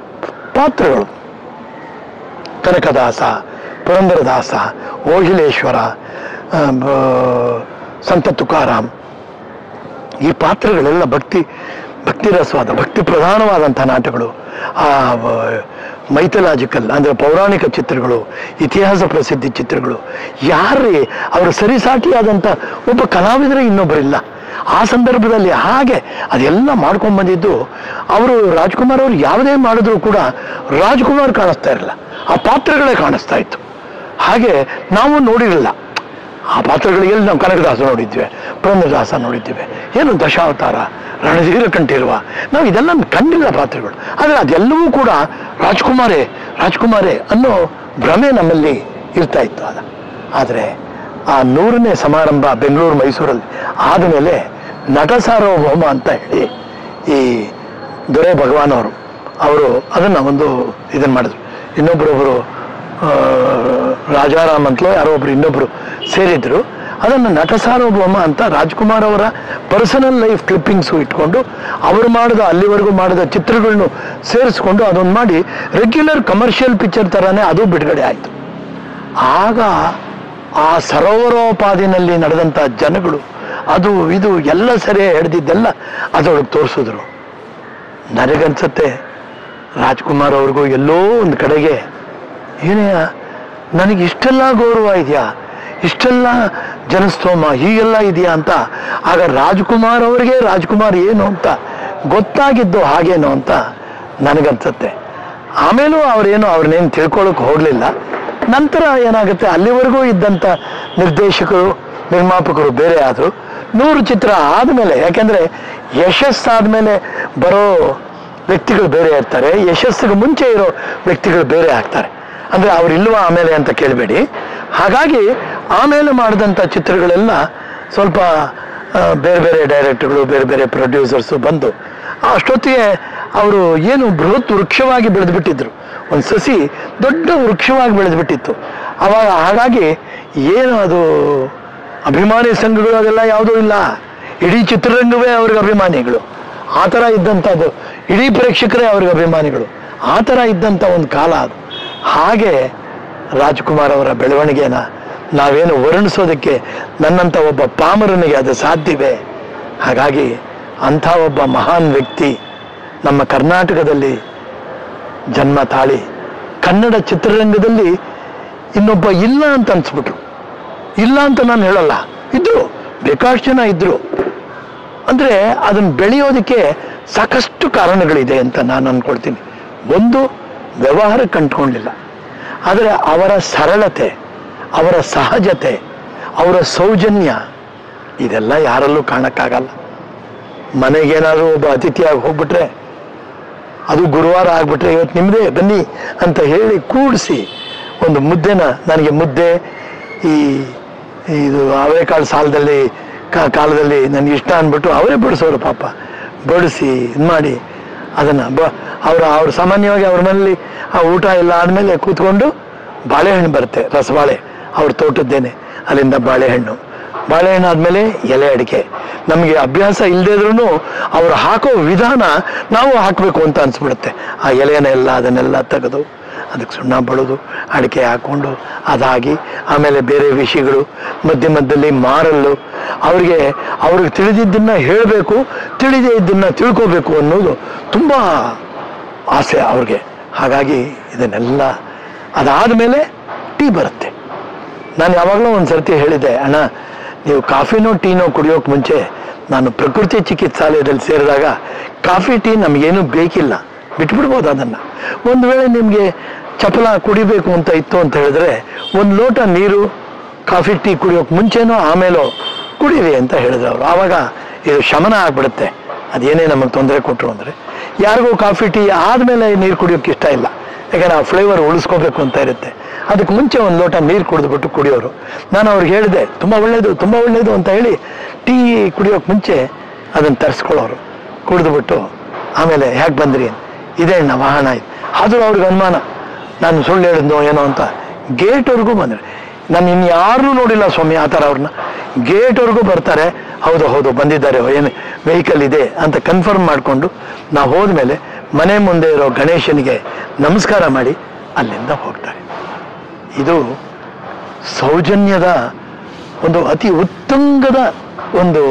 ಪಾತ್ರಗಳು ಕನಕದಾಸ ಪುರಂದರದಾಸ ಓಹಿಲೇಶ್ವರ ಆ, ಬ- ಸಂತ ತುಕಾರಾಮ್ ಈ ಪಾತ್ರಗಳೆಲ್ಲ ಭಕ್ತಿ ಭಕ್ತಿ ರಸವಾದ ಭಕ್ತಿ ಪ್ರಧಾನವಾದಂಥ ನಾಟಕಗಳು ಆ ಮೈಥಲಾಜಿಕಲ್ ಅಂದರೆ ಪೌರಾಣಿಕ ಚಿತ್ರಗಳು ಇತಿಹಾಸ ಪ್ರಸಿದ್ಧಿ ಚಿತ್ರಗಳು ಯಾರೇ ಅವರ ಸರಿಸಾಟಿಯಾದಂಥ ಒಬ್ಬ ಕಲಾವಿದರೆ ಇನ್ನೊಬ್ಬರಿಲ್ಲ ಆ ಸಂದರ್ಭದಲ್ಲಿ ಹಾಗೆ ಅದೆಲ್ಲ ಮಾಡ್ಕೊಂಡು ಬಂದಿದ್ದು ಅವರು ರಾಜ್ಕುಮಾರ್ ಅವರು ಯಾವುದೇ ಮಾಡಿದ್ರು ಕೂಡ ರಾಜ್ಕುಮಾರ್ ಕಾಣಿಸ್ತಾ ಇರಲಿಲ್ಲ ಆ ಪಾತ್ರಗಳೇ ಕಾಣಿಸ್ತಾ ಇತ್ತು ಹಾಗೆ ನಾವು ನೋಡಿರಲಿಲ್ಲ ಆ ಪಾತ್ರಗಳಿಗೆಲ್ಲ ನಾವು ಕನಕದಾಸ ನೋಡಿದ್ವಿ ಪುರಂದರದಾಸ ನೋಡಿದ್ದೇವೆ ಏನು ದಶಾವತಾರ ರಣಧೀರ ಕಂಠಿರುವ ನಾವು ಇದೆಲ್ಲ ಕಂಡಿಲ್ಲ ಪಾತ್ರಗಳು ಆದರೆ ಅದೆಲ್ಲವೂ ಕೂಡ ರಾಜ್ಕುಮಾರೇ ರಾಜ್ಕುಮಾರೇ ಅನ್ನೋ ಭ್ರಮೆ ನಮ್ಮಲ್ಲಿ ಇರ್ತಾ ಇತ್ತು ಅದ ಆದರೆ ಆ ನೂರನೇ ಸಮಾರಂಭ ಬೆಂಗಳೂರು ಮೈಸೂರಲ್ಲಿ ಆದಮೇಲೆ ನಟ ಸಾರ್ವಭೌಮ ಅಂತ ಹೇಳಿ ಈ ದೊರೆ ಭಗವಾನ್ ಅವರು ಅವರು ಅದನ್ನು ಒಂದು ಇದನ್ನು ಮಾಡಿದ್ರು ಇನ್ನೊಬ್ಬರೊಬ್ಬರು ರಾಜಾರಾಮ್ ಅಂತಲೋ ಯಾರೋ ಒಬ್ರು ಇನ್ನೊಬ್ರು ಸೇರಿದ್ರು ಅದನ್ನು ನಟ ಸಾರ್ವಭೌಮ ಅಂತ ರಾಜ್ಕುಮಾರ್ ಅವರ ಪರ್ಸನಲ್ ಲೈಫ್ ಕ್ಲಿಪ್ಪಿಂಗ್ಸು ಇಟ್ಕೊಂಡು ಅವರು ಮಾಡಿದ ಅಲ್ಲಿವರೆಗೂ ಮಾಡಿದ ಚಿತ್ರಗಳನ್ನು ಸೇರಿಸ್ಕೊಂಡು ಅದೊಂದು ಮಾಡಿ ರೆಗ್ಯುಲರ್ ಕಮರ್ಷಿಯಲ್ ಪಿಕ್ಚರ್ ಥರನೇ ಅದು ಬಿಡುಗಡೆ ಆಯಿತು ಆಗ ಆ ಸರೋವರೋಪಾದಿನಲ್ಲಿ ನಡೆದಂಥ ಜನಗಳು ಅದು ಇದು ಎಲ್ಲ ಸರಿ ಹಿಡ್ದಿದ್ದೆಲ್ಲ ಅದರೊಳಗೆ ತೋರಿಸಿದ್ರು ನನಗನ್ಸತ್ತೆ ರಾಜ್ಕುಮಾರ್ ಅವ್ರಿಗೂ ಎಲ್ಲೋ ಒಂದು ಕಡೆಗೆ ಏನೇ ನನಗೆ ಇಷ್ಟೆಲ್ಲ ಗೌರವ ಇದೆಯಾ ಇಷ್ಟೆಲ್ಲ ಜನಸ್ತೋಮ ಹೀಗೆಲ್ಲ ಇದೆಯಾ ಅಂತ ಆಗ ರಾಜ್ಕುಮಾರ್ ಅವರಿಗೆ ರಾಜ್ಕುಮಾರ್ ಏನು ಅಂತ ಗೊತ್ತಾಗಿದ್ದು ಹಾಗೇನು ಅಂತ ನನಗನ್ಸುತ್ತೆ ಆಮೇಲೂ ಅವರೇನು ಅವ್ರನ್ನೇನು ತಿಳ್ಕೊಳ್ಳೋಕೆ ಹೋಗಲಿಲ್ಲ ನಂತರ ಏನಾಗುತ್ತೆ ಅಲ್ಲಿವರೆಗೂ ಇದ್ದಂಥ ನಿರ್ದೇಶಕರು ನಿರ್ಮಾಪಕರು ಬೇರೆ ಆದರು ನೂರು ಚಿತ್ರ ಆದಮೇಲೆ ಯಾಕೆಂದರೆ ಯಶಸ್ಸಾದ್ಮೇಲೆ ಬರೋ ವ್ಯಕ್ತಿಗಳು ಬೇರೆ ಇರ್ತಾರೆ ಯಶಸ್ಸಿಗೆ ಮುಂಚೆ ಇರೋ ವ್ಯಕ್ತಿಗಳು ಬೇರೆ ಆಗ್ತಾರೆ ಅಂದರೆ ಅವ್ರು ಇಲ್ವಾ ಆಮೇಲೆ ಅಂತ ಕೇಳಬೇಡಿ ಹಾಗಾಗಿ ಆಮೇಲೆ ಮಾಡಿದಂಥ ಚಿತ್ರಗಳೆಲ್ಲ ಸ್ವಲ್ಪ ಆ, ಬೇರೆ ಬೇರೆ ಡೈರೆಕ್ಟರ್ಗಳು ಬೇರೆ ಬೇರೆ ಪ್ರೊಡ್ಯೂಸರ್ಸು ಬಂದು ಅಷ್ಟೊತ್ತಿಗೆ ಅವರು ಏನು ಬೃಹತ್ ವೃಕ್ಷವಾಗಿ ಬೆಳೆದುಬಿಟ್ಟಿದ್ರು ಒಂದು ಸಸಿ ದೊಡ್ಡ ವೃಕ್ಷವಾಗಿ ಬೆಳೆದುಬಿಟ್ಟಿತ್ತು ಅವಾಗ ಹಾಗಾಗಿ ಏನು ಅದು ಅಭಿಮಾನಿ ಸಂಘಗಳು ಅದೆಲ್ಲ ಯಾವುದೂ ಇಲ್ಲ ಇಡೀ ಚಿತ್ರರಂಗವೇ ಅವ್ರಿಗೆ ಅಭಿಮಾನಿಗಳು ಆ ಥರ ಇದ್ದಂಥದ್ದು ಇಡೀ ಪ್ರೇಕ್ಷಕರೇ ಅವ್ರಿಗೆ ಅಭಿಮಾನಿಗಳು ಆ ಥರ ಇದ್ದಂಥ ಒಂದು ಕಾಲ ಅದು ಹಾಗೆ ರಾಜ್ಕುಮಾರ್ ಅವರ ಬೆಳವಣಿಗೆನ ನಾವೇನು ವರ್ಣಿಸೋದಕ್ಕೆ ನನ್ನಂಥ ಒಬ್ಬ ಪಾಮರನಿಗೆ ಅದು ಸಾಧ್ಯವೇ ಹಾಗಾಗಿ ಅಂಥ ಒಬ್ಬ ಮಹಾನ್ ವ್ಯಕ್ತಿ ನಮ್ಮ ಕರ್ನಾಟಕದಲ್ಲಿ ಜನ್ಮ ತಾಳಿ ಕನ್ನಡ ಚಿತ್ರರಂಗದಲ್ಲಿ ಇನ್ನೊಬ್ಬ ಇಲ್ಲ ಅಂತ ಅನ್ಸ್ಬಿಟ್ರು ಇಲ್ಲ ಅಂತ ನಾನು ಹೇಳಲ್ಲ ಇದ್ರು ಬೇಕಾಷ್ಟು ಜನ ಇದ್ರು ಅಂದರೆ ಅದನ್ನು ಬೆಳೆಯೋದಕ್ಕೆ ಸಾಕಷ್ಟು ಕಾರಣಗಳಿದೆ ಅಂತ ನಾನು ಅಂದ್ಕೊಳ್ತೀನಿ ಒಂದು ವ್ಯವಹಾರ ಕಂಡುಕೊಂಡಿಲ್ಲ ಆದರೆ ಅವರ ಸರಳತೆ ಅವರ ಸಹಜತೆ ಅವರ ಸೌಜನ್ಯ ಇದೆಲ್ಲ ಯಾರಲ್ಲೂ ಕಾಣಕ್ಕಾಗಲ್ಲ ಮನೆಗೇನಾದರೂ ಒಬ್ಬ ಅತಿಥಿಯಾಗಿ ಹೋಗ್ಬಿಟ್ರೆ ಅದು ಗುರುವಾರ ಆಗ್ಬಿಟ್ರೆ ಇವತ್ತು ನಿಮ್ಮದೇ ಬನ್ನಿ ಅಂತ ಹೇಳಿ ಕೂಡಿಸಿ ಒಂದು ಮುದ್ದೆನ ನನಗೆ ಮುದ್ದೆ ಈ ಇದು ಅವರೆಕಾಳು ಸಾಲದಲ್ಲಿ ಕಾ- ಕಾಲದಲ್ಲಿ ನನಗೆ ಇಷ್ಟ ಅಂದ್ಬಿಟ್ಟು ಅವರೇ ಬಡಿಸೋರು ಪಾಪ ಬಡಿಸಿ ಇದು ಮಾಡಿ ಅದನ್ನು ಬ ಅವರು ಅವ್ರು ಸಾಮಾನ್ಯವಾಗಿ ಅವ್ರ ಮನೇಲಿ ಆ ಊಟ ಎಲ್ಲ ಆದಮೇಲೆ ಕೂತ್ಕೊಂಡು ಬಾಳೆಹಣ್ಣು ಬರುತ್ತೆ ರಸಬಾಳೆ ಅವ್ರ ತೋಟದ್ದೇನೆ ಅಲ್ಲಿಂದ ಬಾಳೆಹಣ್ಣು ಬಾಳೆಹಣ್ಣು ಆದಮೇಲೆ ಎಲೆ ಅಡಿಕೆ ನಮಗೆ ಅಭ್ಯಾಸ ಇಲ್ಲದೇ ಇದ್ರೂ ಅವ್ರು ಹಾಕೋ ವಿಧಾನ ನಾವು ಹಾಕಬೇಕು ಅಂತ ಅನ್ಸ್ಬಿಡುತ್ತೆ ಆ ಎಲೆಯನ್ನೆಲ್ಲ ಅದನ್ನೆಲ್ಲ ತೆಗೆದು ಅದಕ್ಕೆ ಸುಣ್ಣ ಬಳಿದು ಅಡಿಕೆ ಹಾಕ್ಕೊಂಡು ಅದಾಗಿ ಆಮೇಲೆ ಬೇರೆ ವಿಷಯಗಳು ಮಧ್ಯ ಮಧ್ಯದಲ್ಲಿ ಮಾರಲ್ಲು ಅವ್ರಿಗೆ ಅವ್ರಿಗೆ ತಿಳಿದಿದ್ದನ್ನ ಹೇಳಬೇಕು ತಿಳಿದೇ ಇದ್ದನ್ನ ತಿಳ್ಕೋಬೇಕು ಅನ್ನೋದು ತುಂಬ ಆಸೆ ಅವ್ರಿಗೆ ಹಾಗಾಗಿ ಇದನ್ನೆಲ್ಲ ಅದಾದ ಮೇಲೆ ಟೀ ಬರುತ್ತೆ ನಾನು ಯಾವಾಗಲೂ ಒಂದು ಸರ್ತಿ ಹೇಳಿದ್ದೆ ಅಣ್ಣ ನೀವು ಕಾಫಿನೋ ಟೀನೋ ಕುಡಿಯೋಕೆ ಮುಂಚೆ ನಾನು ಪ್ರಕೃತಿ ಚಿಕಿತ್ಸಾಲಯದಲ್ಲಿ ಸೇರಿದಾಗ ಕಾಫಿ ಟೀ ನಮಗೇನು ಬೇಕಿಲ್ಲ ಬಿಟ್ಬಿಡ್ಬೋದು ಅದನ್ನು ಒಂದು ವೇಳೆ ನಿಮಗೆ ಚಪಲ ಕುಡಿಬೇಕು ಅಂತ ಇತ್ತು ಅಂತ ಹೇಳಿದ್ರೆ ಒಂದು ಲೋಟ ನೀರು ಕಾಫಿ ಟೀ ಕುಡಿಯೋಕೆ ಮುಂಚೆನೋ ಆಮೇಲೋ ಕುಡೀರಿ ಅಂತ ಹೇಳಿದ್ರು ಅವರು ಆವಾಗ ಇದು ಶಮನ ಆಗ್ಬಿಡುತ್ತೆ ಅದೇನೇ ನಮಗೆ ತೊಂದರೆ ಕೊಟ್ಟರು ಅಂದರೆ ಯಾರಿಗೂ ಕಾಫಿ ಟೀ ಆದಮೇಲೆ ನೀರು ಕುಡಿಯೋಕೆ ಇಷ್ಟ ಇಲ್ಲ ಯಾಕಂದ್ರೆ ಆ ಫ್ಲೇವರ್ ಉಳಿಸ್ಕೋಬೇಕು ಅಂತ ಇರುತ್ತೆ ಅದಕ್ಕೆ ಮುಂಚೆ ಒಂದು ಲೋಟ ನೀರು ಕುಡಿದ್ಬಿಟ್ಟು ಕುಡಿಯೋರು ನಾನು ಅವ್ರಿಗೆ ಹೇಳಿದೆ ತುಂಬ ಒಳ್ಳೇದು ತುಂಬ ಒಳ್ಳೇದು ಅಂತ ಹೇಳಿ ಟೀ ಕುಡಿಯೋಕೆ ಮುಂಚೆ ಅದನ್ನು ತರಿಸ್ಕೊಳ್ಳೋರು ಕುಡಿದ್ಬಿಟ್ಟು ಆಮೇಲೆ ಹೇಗೆ ಬಂದ್ರಿ ಇದೇ ಅಣ್ಣ ವಾಹನ ಇದು ಆದರೂ ಅವ್ರಿಗೆ ಅನುಮಾನ ನಾನು ಸುಳ್ಳು ಹೇಳಿದ್ನೋ ಏನೋ ಅಂತ ಗೇಟ್ವರೆಗೂ ಬಂದರೆ ನಾನು ಇನ್ಯಾರನ್ನೂ ನೋಡಿಲ್ಲ ಸ್ವಾಮಿ ಆ ಥರ ಅವ್ರನ್ನ ಗೇಟ್ವರೆಗೂ ಬರ್ತಾರೆ ಹೌದು ಹೌದು ಬಂದಿದ್ದಾರೆ ಏನು ವೆಹಿಕಲ್ ಇದೆ ಅಂತ ಕನ್ಫರ್ಮ್ ಮಾಡಿಕೊಂಡು ನಾವು ಹೋದ್ಮೇಲೆ ಮನೆ ಮುಂದೆ ಇರೋ ಗಣೇಶನಿಗೆ ನಮಸ್ಕಾರ ಮಾಡಿ ಅಲ್ಲಿಂದ ಹೋಗ್ತಾರೆ ಇದು ಸೌಜನ್ಯದ ಒಂದು ಅತಿ ಉತ್ತುಂಗದ ಒಂದು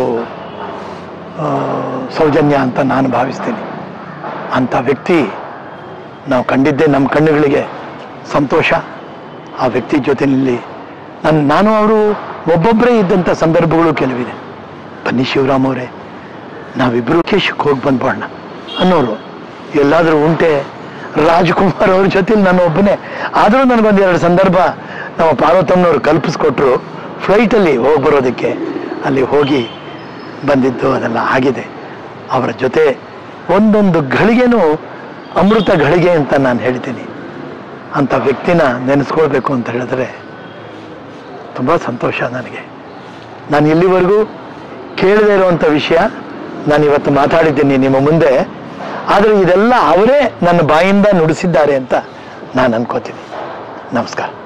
ಆ, ಸೌಜನ್ಯ ಅಂತ ನಾನು ಭಾವಿಸ್ತೀನಿ ಅಂಥ ವ್ಯಕ್ತಿ ನಾವು ಕಂಡಿದ್ದೇ ನಮ್ಮ ಕಣ್ಣುಗಳಿಗೆ ಸಂತೋಷ ಆ ವ್ಯಕ್ತಿ ಜೊತೆಯಲ್ಲಿ ನನ್ನ ನಾನು ಅವರು ಒಬ್ಬೊಬ್ಬರೇ ಇದ್ದಂಥ ಸಂದರ್ಭಗಳು ಕೆಲವಿದೆ ಬನ್ನಿ ಶಿವರಾಮ್ ಅವರೇ ನಾವಿಬ್ಬರು ಕೇಶಕ್ಕೆ ಹೋಗಿ ಬಂದ್ಬೋಣ ಅನ್ನೋರು ಎಲ್ಲಾದರೂ ಉಂಟೆ ರಾಜ್ಕುಮಾರ್ ಅವ್ರ ಜೊತೆಲಿ ನಾನು ಒಬ್ಬನೇ ಆದರೂ ನನಗೊಂದು ಎರಡು ಸಂದರ್ಭ ನಮ್ಮ ಪಾರ್ವತಮ್ಮನವ್ರು ಕಲ್ಪಿಸ್ಕೊಟ್ರು ಫ್ಲೈಟಲ್ಲಿ ಹೋಗಿ ಬರೋದಕ್ಕೆ ಅಲ್ಲಿ ಹೋಗಿ ಬಂದಿದ್ದು ಅದೆಲ್ಲ ಆಗಿದೆ ಅವರ ಜೊತೆ ಒಂದೊಂದು ಘಳಿಗೆನೂ ಅಮೃತ ಘಳಿಗೆ ಅಂತ ನಾನು ಹೇಳ್ತೀನಿ ಅಂಥ ವ್ಯಕ್ತಿನ ನೆನೆಸ್ಕೊಳ್ಬೇಕು ಅಂತ ಹೇಳಿದ್ರೆ ತುಂಬ ಸಂತೋಷ ನನಗೆ ನಾನು ಇಲ್ಲಿವರೆಗೂ ಕೇಳದೇ ಇರುವಂಥ ವಿಷಯ ನಾನು ಇವತ್ತು ಮಾತಾಡಿದ್ದೀನಿ ನಿಮ್ಮ ಮುಂದೆ ಆದರೆ ಇದೆಲ್ಲ ಅವರೇ ನನ್ನ ಬಾಯಿಂದ ನುಡಿಸಿದ್ದಾರೆ ಅಂತ ನಾನು ಅನ್ಕೋತೀನಿ ನಮಸ್ಕಾರ